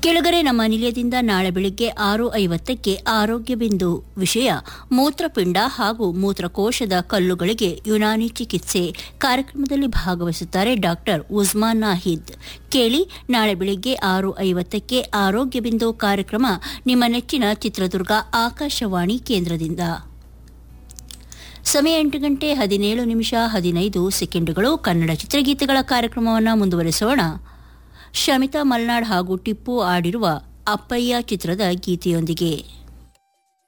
ಕೆಳಗರೆ ನಮ್ಮ ನಿಲಯದಿಂದ ನಾಳೆ ಬೆಳಿಗ್ಗೆ ಆರು ಐವತ್ತಕ್ಕೆ ಆರೋಗ್ಯ ಬಿಂದು ವಿಷಯ ಮೂತ್ರಪಿಂಡ ಹಾಗೂ ಮೂತ್ರಕೋಶದ ಕಲ್ಲುಗಳಿಗೆ ಯುನಾನಿ ಚಿಕಿತ್ಸೆ ಕಾರ್ಯಕ್ರಮದಲ್ಲಿ ಭಾಗವಹಿಸುತ್ತಾರೆ ಡಾಕ್ಟರ್ ಉಸ್ಮಾನ್ ನಾಹಿದ್ ಕೇಳಿ ನಾಳೆ ಬೆಳಿಗ್ಗೆ ಆರು ಐವತ್ತಕ್ಕೆ ಆರೋಗ್ಯ ಬಿಂದು ಕಾರ್ಯಕ್ರಮ ನಿಮ್ಮ ನೆಚ್ಚಿನ ಚಿತ್ರದುರ್ಗ ಆಕಾಶವಾಣಿ ಕೇಂದ್ರದಿಂದ ಸಮಯ ಎಂಟು ಗಂಟೆ ಹದಿನೇಳು ನಿಮಿಷ ಹದಿನೈದು ಸೆಕೆಂಡುಗಳು ಕನ್ನಡ ಚಿತ್ರಗೀತೆಗಳ ಕಾರ್ಯಕ್ರಮವನ್ನು ಮುಂದುವರಿಸೋಣ ಶಮಿತಾ ಮಲ್ನಾಡ್ ಹಾಗೂ ಟಿಪ್ಪು ಆಡಿರುವ ಅಪ್ಪಯ್ಯ ಚಿತ್ರದ ಗೀತೆಯೊಂದಿಗೆ